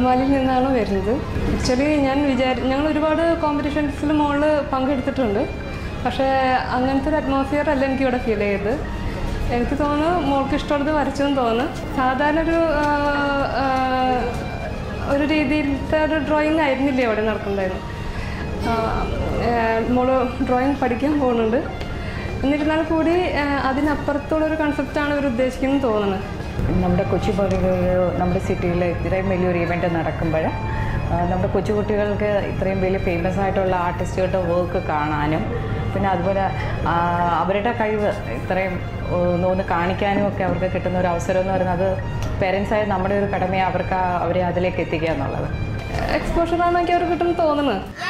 അങ്കമാലിയിൽ നിന്നാണ് വരുന്നത് ആക്ച്വലി ഞാൻ വിചാരി ഞങ്ങൾ ഒരുപാട് കോമ്പറ്റീഷൻസിൽ മുകളിൽ പങ്കെടുത്തിട്ടുണ്ട് പക്ഷേ അങ്ങനത്തെ ഒരു അറ്റ്മോസ്ഫിയർ അല്ല എനിക്ക് ഇവിടെ ഫീൽ ചെയ്തത് എനിക്ക് തോന്നുന്നു മോൾക്ക് ഇഷ്ടമുള്ളത് വരച്ചെന്ന് തോന്നുന്നു സാധാരണ ഒരു ആ, ആ, ഒരു രീതിയിലത്തെ ഒരു ഡ്രോയിങ് ആയിരുന്നില്ലേ അവിടെ നടക്കുന്നുണ്ടായിരുന്നു ആ, ആ, മോള് ഡ്രോയിങ് പഠിക്കാൻ പോകുന്നുണ്ട് എന്നിരുന്നാൽ കൂടി ആ, അതിനപ്പുറത്തുള്ളൊരു കൺസെപ്റ്റാണ് ഇവർ ഉദ്ദേശിക്കുന്നത് തോന്നുന്നത് നമ്മുടെ കൊച്ചി പോലൊരു നമ്മുടെ സിറ്റിയിൽ ഇത്രയും വലിയൊരു ഇവൻ്റ് നടക്കുമ്പോൾ നമ്മുടെ കൊച്ചുകുട്ടികൾക്ക് ഇത്രയും വലിയ ഫേമസ് ആയിട്ടുള്ള ആർട്ടിസ്റ്റുകളുടെ വർക്ക് കാണാനും പിന്നെ അതുപോലെ ആ, അവരുടെ കഴിവ് ഇത്രയും ഒന്ന് ഒന്ന് കാണിക്കാനും ഒക്കെ അവർക്ക് കിട്ടുന്ന ഒരു അവസരം എന്ന് പറയുന്നത് അത് പേരൻസായ നമ്മുടെ ഒരു കടമയെ അവർക്ക് ആ- അവരെ അതിലേക്ക് എത്തിക്കുക എന്നുള്ളത് എക്സ്പോഷറാണെന്നൊക്കെ അവർക്ക് കിട്ടുമെന്ന് തോന്നുന്നത്